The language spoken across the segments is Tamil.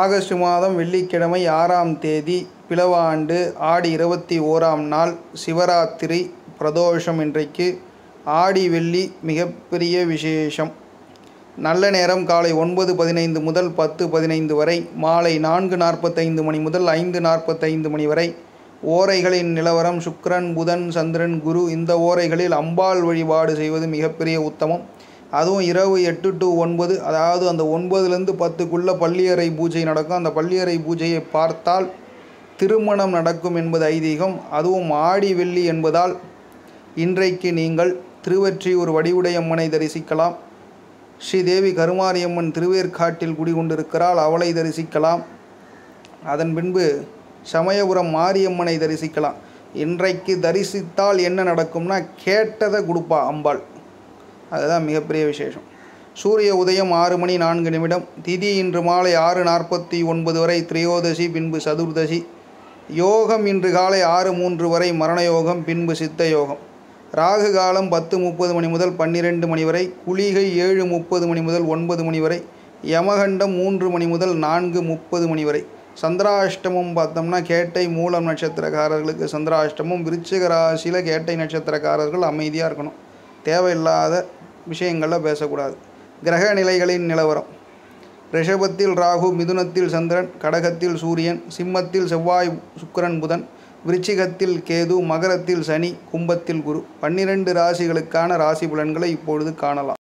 ஆகஸ்ட் மாதம் வெள்ளிக்கிழமை ஆறாம் தேதி பிலவ ஆண்டு ஆடி இருபத்தி ஓராம் நாள் சிவராத்திரி பிரதோஷம் இன்றைக்கு ஆடி வெள்ளி மிகப்பெரிய விசேஷம் நல்ல நேரம் காலை ஒன்பது பதினைந்து முதல் பத்து பதினைந்து வரை மாலை நான்கு நாற்பத்தைந்து மணி முதல் ஐந்து நாற்பத்தைந்து மணி வரை ஓரைகளின் நிலவரம் சுக்கிரன் புதன் சந்திரன் குரு இந்த ஓரைகளில் அம்பாள் வழிபாடு செய்வது மிகப்பெரிய உத்தமம் அதுவும் இரவு எட்டு டு ஒன்பது அதாவது அந்த ஒன்பதுலேருந்து பத்துக்குள்ளே பள்ளியறை பூஜை நடக்கும் அந்த பள்ளியறை பூஜையை பார்த்தால் திருமணம் நடக்கும் என்பது ஐதீகம் அதுவும் ஆடி வெள்ளி என்பதால் இன்றைக்கு நீங்கள் திருவெற்றியூர் வடிவுடையம்மனை தரிசிக்கலாம் ஸ்ரீதேவி கருமாரியம்மன் திருவேற்காட்டில் குடிகொண்டிருக்கிறாள் அவளை தரிசிக்கலாம் அதன் பின்பு சமயபுரம் மாரியம்மனை தரிசிக்கலாம் இன்றைக்கு தரிசித்தால் என்ன நடக்கும்னா கேட்டதை கொடுப்பா அம்பாள் அதுதான் மிகப்பெரிய விசேஷம் சூரிய உதயம் ஆறு மணி நான்கு நிமிடம் திதி இன்று மாலை ஆறு நாற்பத்தி ஒன்பது வரை திரையோதசி பின்பு சதுர்தசி யோகம் இன்று காலை ஆறு மூன்று வரை மரண யோகம் பின்பு சித்த யோகம் ராகு காலம் பத்து முப்பது மணி முதல் பன்னிரெண்டு மணி வரை குளிகை ஏழு முப்பது மணி முதல் ஒன்பது மணி வரை யமகண்டம் மூன்று மணி முதல் நான்கு முப்பது மணி வரை சந்திராஷ்டமம் பார்த்தோம்னா கேட்டை மூலம் நட்சத்திரக்காரர்களுக்கு சந்திராஷ்டமம் விருச்சிக ராசியில் கேட்டை நட்சத்திரக்காரர்கள் அமைதியாக இருக்கணும் தேவையில்லாத விஷயங்களில் பேசக்கூடாது கிரக நிலைகளின் நிலவரம் ரிஷபத்தில் ராகு மிதுனத்தில் சந்திரன் கடகத்தில் சூரியன் சிம்மத்தில் செவ்வாய் சுக்கிரன் புதன் விருச்சிகத்தில் கேது மகரத்தில் சனி கும்பத்தில் குரு பன்னிரண்டு ராசிகளுக்கான ராசி பலன்களை இப்பொழுது காணலாம்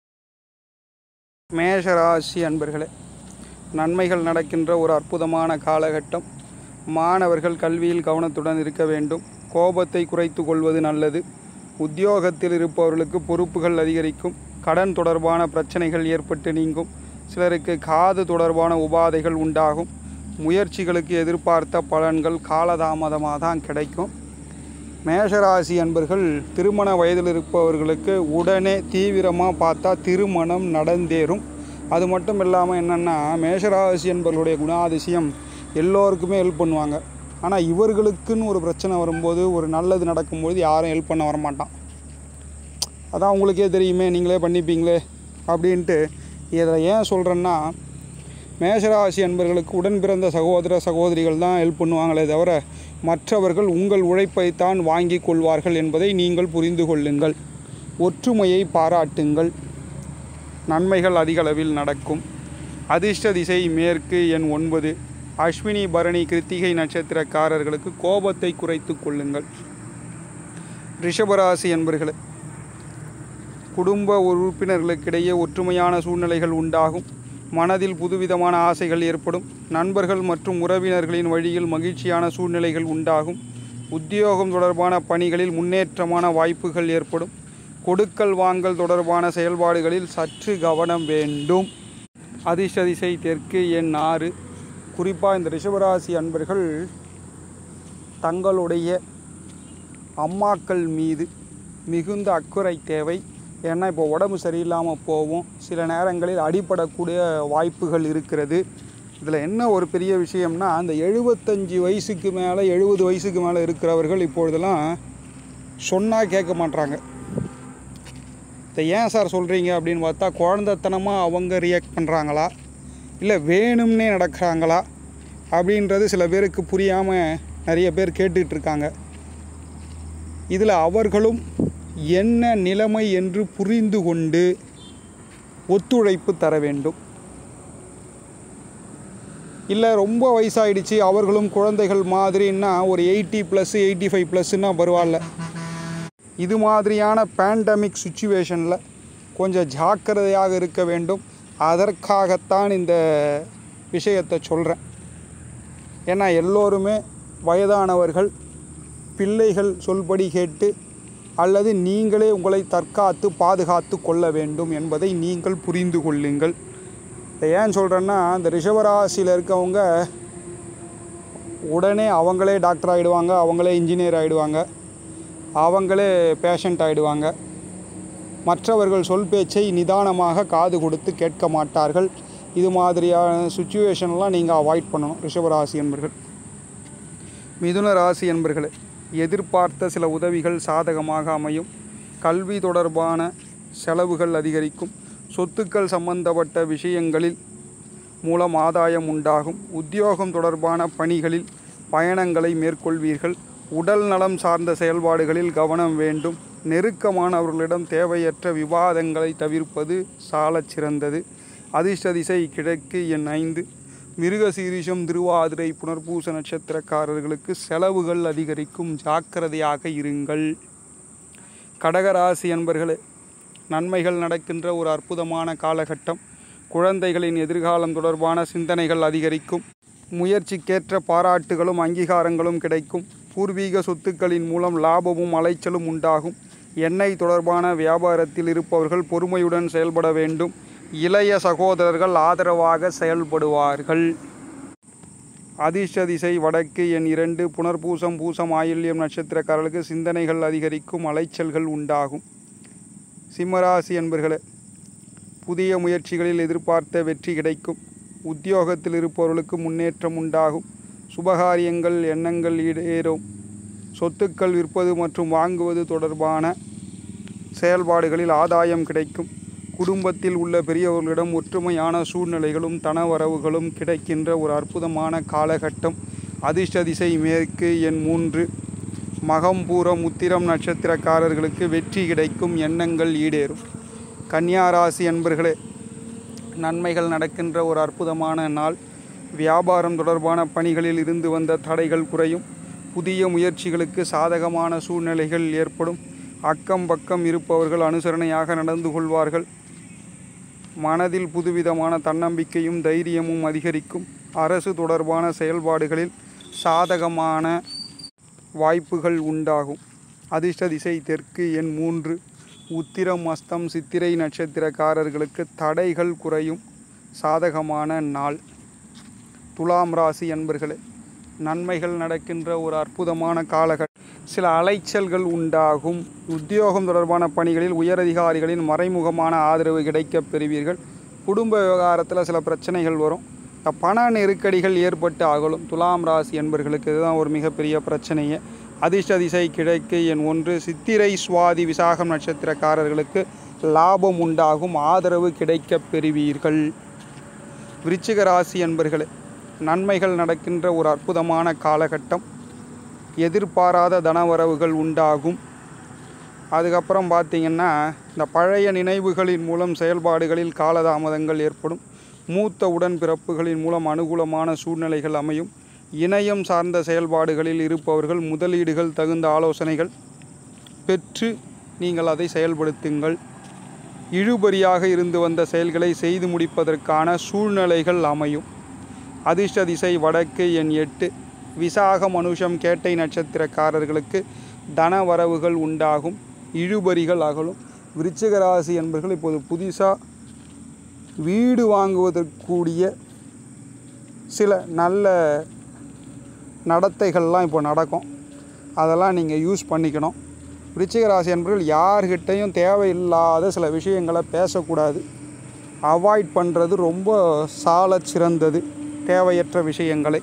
மேஷ ராசி அன்பர்களே நன்மைகள் நடக்கின்ற ஒரு அற்புதமான காலகட்டம் மாணவர்கள் கல்வியில் கவனத்துடன் இருக்க வேண்டும் கோபத்தை குறைத்து கொள்வது நல்லது உத்தியோகத்தில் இருப்பவர்களுக்கு பொறுப்புகள் அதிகரிக்கும் கடன் தொடர்பான பிரச்சனைகள் ஏற்பட்டு நீங்கும் சிலருக்கு காது தொடர்பான உபாதைகள் உண்டாகும் முயற்சிகளுக்கு எதிர்பார்த்த பலன்கள் காலதாமதமாக தான் கிடைக்கும் மேஷராசி அன்பர்கள் திருமண வயதில் இருப்பவர்களுக்கு உடனே தீவிரமாக பார்த்தா திருமணம் நடந்தேறும் அது மட்டும் இல்லாமல் என்னென்னா மேஷராசி என்பவர்களுடைய குணாதிசயம் எல்லோருக்குமே ஹெல்ப் பண்ணுவாங்க ஆனால் இவர்களுக்குன்னு ஒரு பிரச்சனை வரும்போது ஒரு நல்லது நடக்கும்போது யாரும் ஹெல்ப் பண்ண வரமாட்டான் அதான் உங்களுக்கே தெரியுமே நீங்களே பண்ணிப்பீங்களே அப்படின்ட்டு இதை ஏன் சொல்கிறேன்னா மேஷராசி அன்பர்களுக்கு உடன் பிறந்த சகோதர சகோதரிகள் தான் ஹெல்ப் பண்ணுவாங்களே தவிர மற்றவர்கள் உங்கள் உழைப்பைத்தான் வாங்கி கொள்வார்கள் என்பதை நீங்கள் புரிந்து கொள்ளுங்கள் ஒற்றுமையை பாராட்டுங்கள் நன்மைகள் அதிகளவில் நடக்கும் அதிர்ஷ்ட திசை மேற்கு எண் ஒன்பது அஸ்வினி பரணி கிருத்திகை நட்சத்திரக்காரர்களுக்கு கோபத்தை குறைத்து கொள்ளுங்கள் ரிஷபராசி என்பர்களே குடும்ப உறுப்பினர்களுக்கிடையே ஒற்றுமையான சூழ்நிலைகள் உண்டாகும் மனதில் புதுவிதமான ஆசைகள் ஏற்படும் நண்பர்கள் மற்றும் உறவினர்களின் வழியில் மகிழ்ச்சியான சூழ்நிலைகள் உண்டாகும் உத்தியோகம் தொடர்பான பணிகளில் முன்னேற்றமான வாய்ப்புகள் ஏற்படும் கொடுக்கல் வாங்கல் தொடர்பான செயல்பாடுகளில் சற்று கவனம் வேண்டும் அதிர்ஷ்ட திசை தெற்கு எண் ஆறு குறிப்பாக இந்த ரிஷபராசி அன்பர்கள் தங்களுடைய அம்மாக்கள் மீது மிகுந்த அக்கறை தேவை ஏன்னா இப்போ உடம்பு சரியில்லாமல் போகும் சில நேரங்களில் அடிபடக்கூடிய வாய்ப்புகள் இருக்கிறது இதில் என்ன ஒரு பெரிய விஷயம்னா அந்த எழுபத்தஞ்சி வயசுக்கு மேலே எழுபது வயசுக்கு மேலே இருக்கிறவர்கள் இப்பொழுதெல்லாம் சொன்னால் கேட்க மாட்றாங்க இதை ஏன் சார் சொல்கிறீங்க அப்படின்னு பார்த்தா குழந்தைத்தனமாக அவங்க ரியாக்ட் பண்ணுறாங்களா இல்லை வேணும்னே நடக்கிறாங்களா அப்படின்றது சில பேருக்கு புரியாமல் நிறைய பேர் கேட்டுட்டு இருக்காங்க இதில் அவர்களும் என்ன நிலைமை என்று புரிந்து கொண்டு ஒத்துழைப்பு தர வேண்டும் இல்லை ரொம்ப வயசாயிடுச்சு அவர்களும் குழந்தைகள் மாதிரின்னா ஒரு எயிட்டி ப்ளஸ் எயிட்டி ஃபைவ் ப்ளஸ்ன்னா பரவாயில்ல இது மாதிரியான பேண்டமிக் சுச்சுவேஷனில் கொஞ்சம் ஜாக்கிரதையாக இருக்க வேண்டும் அதற்காகத்தான் இந்த விஷயத்தை சொல்கிறேன் ஏன்னா எல்லோருமே வயதானவர்கள் பிள்ளைகள் சொல்படி கேட்டு அல்லது நீங்களே உங்களை தற்காத்து பாதுகாத்து கொள்ள வேண்டும் என்பதை நீங்கள் புரிந்து கொள்ளுங்கள் இதை ஏன் சொல்கிறேன்னா இந்த ரிஷபராசியில் இருக்கவங்க உடனே அவங்களே டாக்டர் ஆகிடுவாங்க அவங்களே இன்ஜினியர் ஆகிடுவாங்க அவங்களே பேஷண்ட் ஆகிடுவாங்க மற்றவர்கள் சொல் பேச்சை நிதானமாக காது கொடுத்து கேட்க மாட்டார்கள் இது மாதிரியான சுச்சுவேஷன்லாம் நீங்கள் அவாய்ட் பண்ணணும் ரிஷபராசி என்பர்கள் மிதுன ராசி என்பர்களே எதிர்பார்த்த சில உதவிகள் சாதகமாக அமையும் கல்வி தொடர்பான செலவுகள் அதிகரிக்கும் சொத்துக்கள் சம்பந்தப்பட்ட விஷயங்களில் மூலம் ஆதாயம் உண்டாகும் உத்தியோகம் தொடர்பான பணிகளில் பயணங்களை மேற்கொள்வீர்கள் உடல் நலம் சார்ந்த செயல்பாடுகளில் கவனம் வேண்டும் நெருக்கமானவர்களிடம் தேவையற்ற விவாதங்களை தவிர்ப்பது சாலச் சிறந்தது அதிர்ஷ்ட திசை கிழக்கு எண் ஐந்து மிருகசீரிஷம் திருவாதிரை புனர்பூச நட்சத்திரக்காரர்களுக்கு செலவுகள் அதிகரிக்கும் ஜாக்கிரதையாக இருங்கள் கடகராசி என்பர்களே நன்மைகள் நடக்கின்ற ஒரு அற்புதமான காலகட்டம் குழந்தைகளின் எதிர்காலம் தொடர்பான சிந்தனைகள் அதிகரிக்கும் முயற்சிக்கேற்ற பாராட்டுகளும் அங்கீகாரங்களும் கிடைக்கும் பூர்வீக சொத்துக்களின் மூலம் லாபமும் அலைச்சலும் உண்டாகும் எண்ணெய் தொடர்பான வியாபாரத்தில் இருப்பவர்கள் பொறுமையுடன் செயல்பட வேண்டும் இளைய சகோதரர்கள் ஆதரவாக செயல்படுவார்கள் அதிர்ஷ்ட திசை வடக்கு எண் இரண்டு புனர்பூசம் பூசம் ஆயில்யம் நட்சத்திரக்காரர்களுக்கு சிந்தனைகள் அதிகரிக்கும் அலைச்சல்கள் உண்டாகும் சிம்மராசி என்பர்களே புதிய முயற்சிகளில் எதிர்பார்த்த வெற்றி கிடைக்கும் உத்தியோகத்தில் இருப்பவர்களுக்கு முன்னேற்றம் உண்டாகும் சுபகாரியங்கள் எண்ணங்கள் ஈடேறும் சொத்துக்கள் விற்பது மற்றும் வாங்குவது தொடர்பான செயல்பாடுகளில் ஆதாயம் கிடைக்கும் குடும்பத்தில் உள்ள பெரியவர்களிடம் ஒற்றுமையான சூழ்நிலைகளும் தனவரவுகளும் கிடைக்கின்ற ஒரு அற்புதமான காலகட்டம் அதிர்ஷ்ட திசை மேற்கு எண் மூன்று மகம் பூரம் உத்திரம் நட்சத்திரக்காரர்களுக்கு வெற்றி கிடைக்கும் எண்ணங்கள் ஈடேறும் கன்னியாராசி என்பர்களே நன்மைகள் நடக்கின்ற ஒரு அற்புதமான நாள் வியாபாரம் தொடர்பான பணிகளில் இருந்து வந்த தடைகள் குறையும் புதிய முயற்சிகளுக்கு சாதகமான சூழ்நிலைகள் ஏற்படும் அக்கம் பக்கம் இருப்பவர்கள் அனுசரணையாக நடந்து கொள்வார்கள் மனதில் புதுவிதமான தன்னம்பிக்கையும் தைரியமும் அதிகரிக்கும் அரசு தொடர்பான செயல்பாடுகளில் சாதகமான வாய்ப்புகள் உண்டாகும் அதிர்ஷ்ட திசை தெற்கு எண் மூன்று உத்திரம் அஸ்தம் சித்திரை நட்சத்திரக்காரர்களுக்கு தடைகள் குறையும் சாதகமான நாள் துலாம் ராசி என்பர்களே நன்மைகள் நடக்கின்ற ஒரு அற்புதமான காலகட்டம் சில அலைச்சல்கள் உண்டாகும் உத்தியோகம் தொடர்பான பணிகளில் உயரதிகாரிகளின் மறைமுகமான ஆதரவு கிடைக்கப் பெறுவீர்கள் குடும்ப விவகாரத்தில் சில பிரச்சனைகள் வரும் பண நெருக்கடிகள் ஏற்பட்டு அகலும் துலாம் ராசி என்பர்களுக்கு இதுதான் ஒரு மிகப்பெரிய பிரச்சனையே அதிர்ஷ்ட திசை கிழக்கு என் ஒன்று சித்திரை சுவாதி விசாகம் நட்சத்திரக்காரர்களுக்கு லாபம் உண்டாகும் ஆதரவு கிடைக்கப் பெறுவீர்கள் விருச்சிக ராசி என்பர்களே நன்மைகள் நடக்கின்ற ஒரு அற்புதமான காலகட்டம் எதிர்பாராத தனவரவுகள் உண்டாகும் அதுக்கப்புறம் பார்த்திங்கன்னா இந்த பழைய நினைவுகளின் மூலம் செயல்பாடுகளில் காலதாமதங்கள் ஏற்படும் மூத்த உடன்பிறப்புகளின் மூலம் அனுகூலமான சூழ்நிலைகள் அமையும் இணையம் சார்ந்த செயல்பாடுகளில் இருப்பவர்கள் முதலீடுகள் தகுந்த ஆலோசனைகள் பெற்று நீங்கள் அதை செயல்படுத்துங்கள் இழுபறியாக இருந்து வந்த செயல்களை செய்து முடிப்பதற்கான சூழ்நிலைகள் அமையும் அதிர்ஷ்ட திசை வடக்கு எண் எட்டு விசாக மனுஷம் கேட்டை நட்சத்திரக்காரர்களுக்கு தன வரவுகள் உண்டாகும் இழுபறிகள் அகலும் விருச்சிக ராசி என்பர்கள் இப்போது புதிசாக வீடு வாங்குவதற்கூடிய சில நல்ல நடத்தைகள்லாம் இப்போ நடக்கும் அதெல்லாம் நீங்கள் யூஸ் பண்ணிக்கணும் விருச்சிக ராசி என்பவர்கள் யார்கிட்டையும் தேவையில்லாத சில விஷயங்களை பேசக்கூடாது அவாய்ட் பண்ணுறது ரொம்ப சாலச் சிறந்தது தேவையற்ற விஷயங்களை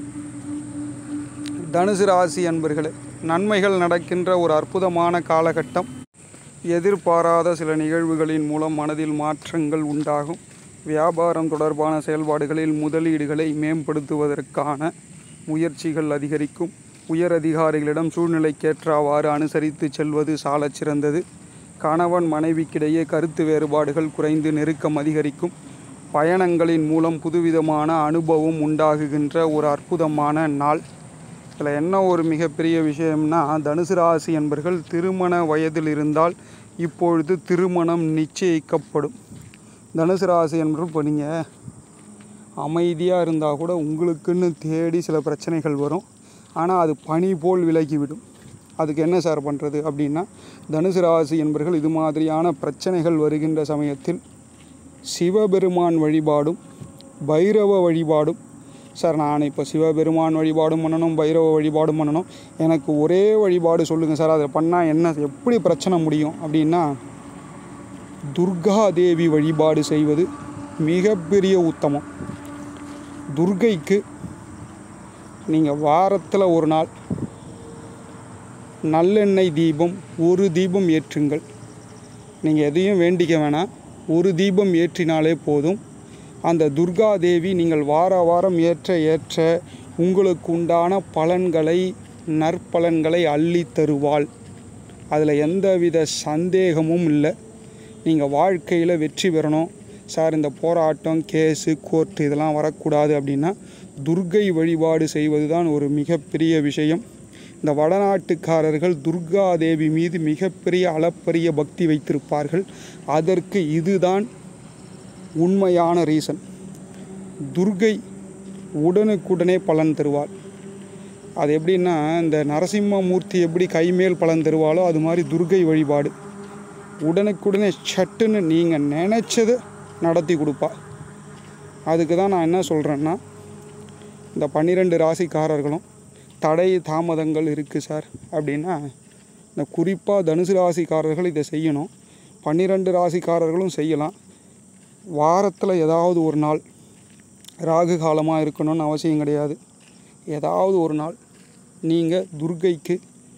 தனுசு ராசி அன்பர்களே நன்மைகள் நடக்கின்ற ஒரு அற்புதமான காலகட்டம் எதிர்பாராத சில நிகழ்வுகளின் மூலம் மனதில் மாற்றங்கள் உண்டாகும் வியாபாரம் தொடர்பான செயல்பாடுகளில் முதலீடுகளை மேம்படுத்துவதற்கான முயற்சிகள் அதிகரிக்கும் உயர் அதிகாரிகளிடம் சூழ்நிலைக்கேற்றவாறு அனுசரித்து செல்வது சாலச் சிறந்தது கணவன் மனைவிக்கிடையே கருத்து வேறுபாடுகள் குறைந்து நெருக்கம் அதிகரிக்கும் பயணங்களின் மூலம் புதுவிதமான அனுபவம் உண்டாகுகின்ற ஒரு அற்புதமான நாள் இதில் என்ன ஒரு மிகப்பெரிய விஷயம்னா தனுசு ராசி என்பர்கள் திருமண வயதில் இருந்தால் இப்பொழுது திருமணம் நிச்சயிக்கப்படும் தனுசு ராசி என்பர்கள் இப்போ நீங்கள் அமைதியாக இருந்தால் கூட உங்களுக்குன்னு தேடி சில பிரச்சனைகள் வரும் ஆனால் அது பனி போல் விலகிவிடும் அதுக்கு என்ன சார் பண்ணுறது அப்படின்னா தனுசு ராசி என்பர்கள் இது மாதிரியான பிரச்சனைகள் வருகின்ற சமயத்தில் சிவபெருமான் வழிபாடும் பைரவ வழிபாடும் சார் நான் இப்போ சிவபெருமான் வழிபாடும் பண்ணணும் பைரவ வழிபாடும் பண்ணணும் எனக்கு ஒரே வழிபாடு சொல்லுங்கள் சார் அதை பண்ணால் என்ன எப்படி பிரச்சனை முடியும் அப்படின்னா துர்கா தேவி வழிபாடு செய்வது மிகப்பெரிய உத்தமம் துர்கைக்கு நீங்கள் வாரத்தில் ஒரு நாள் நல்லெண்ணெய் தீபம் ஒரு தீபம் ஏற்றுங்கள் நீங்கள் எதையும் வேண்டிக்க வேணாம் ஒரு தீபம் ஏற்றினாலே போதும் அந்த துர்கா தேவி நீங்கள் வார வாரம் ஏற்ற ஏற்ற உங்களுக்கு உண்டான பலன்களை நற்பலன்களை அள்ளி தருவாள் அதில் எந்தவித சந்தேகமும் இல்லை நீங்கள் வாழ்க்கையில் வெற்றி பெறணும் சார் இந்த போராட்டம் கேஸு கோர்ட்டு இதெல்லாம் வரக்கூடாது அப்படின்னா துர்கை வழிபாடு செய்வது தான் ஒரு மிகப்பெரிய விஷயம் இந்த வடநாட்டுக்காரர்கள் துர்கா தேவி மீது மிகப்பெரிய அளப்பரிய பக்தி வைத்திருப்பார்கள் அதற்கு இதுதான் உண்மையான ரீசன் துர்கை உடனுக்குடனே பலன் தருவாள் அது எப்படின்னா இந்த நரசிம்மமூர்த்தி எப்படி கைமேல் பலன் தருவாளோ அது மாதிரி துர்கை வழிபாடு உடனுக்குடனே சட்டுன்னு நீங்கள் நினச்சதை நடத்தி கொடுப்பா அதுக்கு தான் நான் என்ன சொல்கிறேன்னா இந்த பன்னிரெண்டு ராசிக்காரர்களும் தடை தாமதங்கள் இருக்குது சார் அப்படின்னா இந்த குறிப்பாக தனுசு ராசிக்காரர்கள் இதை செய்யணும் பன்னிரெண்டு ராசிக்காரர்களும் செய்யலாம் வாரத்தில் ஏதாவது ஒரு நாள் ராகு காலமாக இருக்கணும்னு அவசியம் கிடையாது ஏதாவது ஒரு நாள் நீங்கள் துர்கைக்கு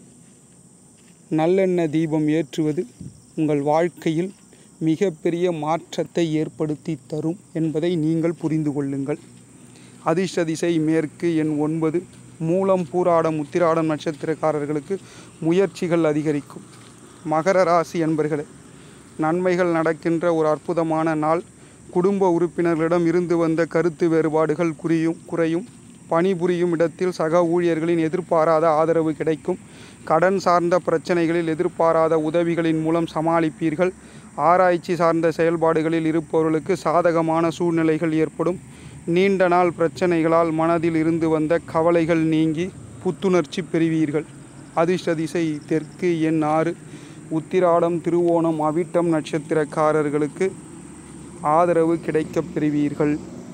நல்லெண்ணெய் தீபம் ஏற்றுவது உங்கள் வாழ்க்கையில் மிகப்பெரிய மாற்றத்தை ஏற்படுத்தி தரும் என்பதை நீங்கள் புரிந்து கொள்ளுங்கள் அதிர்ஷ்ட திசை மேற்கு எண் ஒன்பது மூலம் பூராடம் உத்திராடம் நட்சத்திரக்காரர்களுக்கு முயற்சிகள் அதிகரிக்கும் மகர ராசி என்பர்களே நன்மைகள் நடக்கின்ற ஒரு அற்புதமான நாள் குடும்ப உறுப்பினர்களிடம் இருந்து வந்த கருத்து வேறுபாடுகள் குறியும் குறையும் பணிபுரியும் இடத்தில் சக ஊழியர்களின் எதிர்பாராத ஆதரவு கிடைக்கும் கடன் சார்ந்த பிரச்சனைகளில் எதிர்பாராத உதவிகளின் மூலம் சமாளிப்பீர்கள் ஆராய்ச்சி சார்ந்த செயல்பாடுகளில் இருப்பவர்களுக்கு சாதகமான சூழ்நிலைகள் ஏற்படும் நீண்ட நாள் பிரச்சனைகளால் மனதில் இருந்து வந்த கவலைகள் நீங்கி புத்துணர்ச்சி பெறுவீர்கள் அதிர்ஷ்ட திசை தெற்கு எண் ஆறு உத்திராடம் திருவோணம் அவிட்டம் நட்சத்திரக்காரர்களுக்கு ஆதரவு கிடைக்கப் பெறுவீர்கள்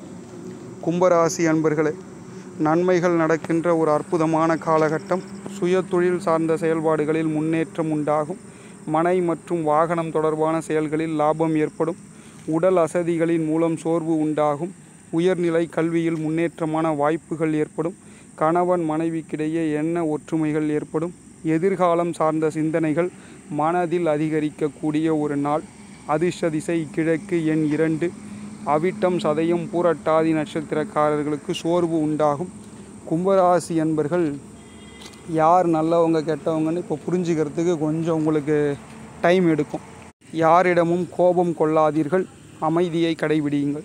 கும்பராசி அன்பர்களே நன்மைகள் நடக்கின்ற ஒரு அற்புதமான காலகட்டம் சுய தொழில் சார்ந்த செயல்பாடுகளில் முன்னேற்றம் உண்டாகும் மனை மற்றும் வாகனம் தொடர்பான செயல்களில் லாபம் ஏற்படும் உடல் அசதிகளின் மூலம் சோர்வு உண்டாகும் உயர்நிலை கல்வியில் முன்னேற்றமான வாய்ப்புகள் ஏற்படும் கணவன் மனைவிக்கிடையே எண்ண ஒற்றுமைகள் ஏற்படும் எதிர்காலம் சார்ந்த சிந்தனைகள் மனதில் அதிகரிக்கக்கூடிய ஒரு நாள் அதிர்ஷ்ட திசை கிழக்கு எண் இரண்டு அவிட்டம் சதயம் பூரட்டாதி நட்சத்திரக்காரர்களுக்கு சோர்வு உண்டாகும் கும்பராசி என்பர்கள் யார் நல்லவங்க கெட்டவங்கன்னு இப்போ புரிஞ்சுக்கிறதுக்கு கொஞ்சம் உங்களுக்கு டைம் எடுக்கும் யாரிடமும் கோபம் கொள்ளாதீர்கள் அமைதியை கடைபிடியுங்கள்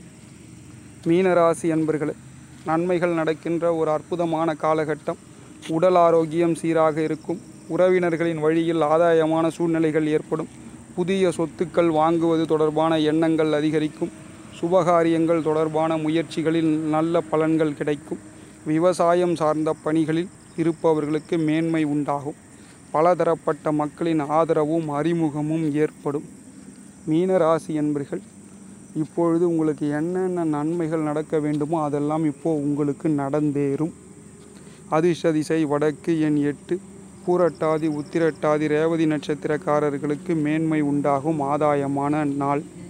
மீனராசி அன்பர்களே நன்மைகள் நடக்கின்ற ஒரு அற்புதமான காலகட்டம் உடல் ஆரோக்கியம் சீராக இருக்கும் உறவினர்களின் வழியில் ஆதாயமான சூழ்நிலைகள் ஏற்படும் புதிய சொத்துக்கள் வாங்குவது தொடர்பான எண்ணங்கள் அதிகரிக்கும் சுபகாரியங்கள் தொடர்பான முயற்சிகளில் நல்ல பலன்கள் கிடைக்கும் விவசாயம் சார்ந்த பணிகளில் இருப்பவர்களுக்கு மேன்மை உண்டாகும் பலதரப்பட்ட மக்களின் ஆதரவும் அறிமுகமும் ஏற்படும் மீனராசி என்பர்கள் இப்பொழுது உங்களுக்கு என்னென்ன நன்மைகள் நடக்க வேண்டுமோ அதெல்லாம் இப்போது உங்களுக்கு நடந்தேறும் அதிர்ஷ்ட திசை வடக்கு எண் எட்டு பூரட்டாதி உத்திரட்டாதி ரேவதி நட்சத்திரக்காரர்களுக்கு மேன்மை உண்டாகும் ஆதாயமான நாள்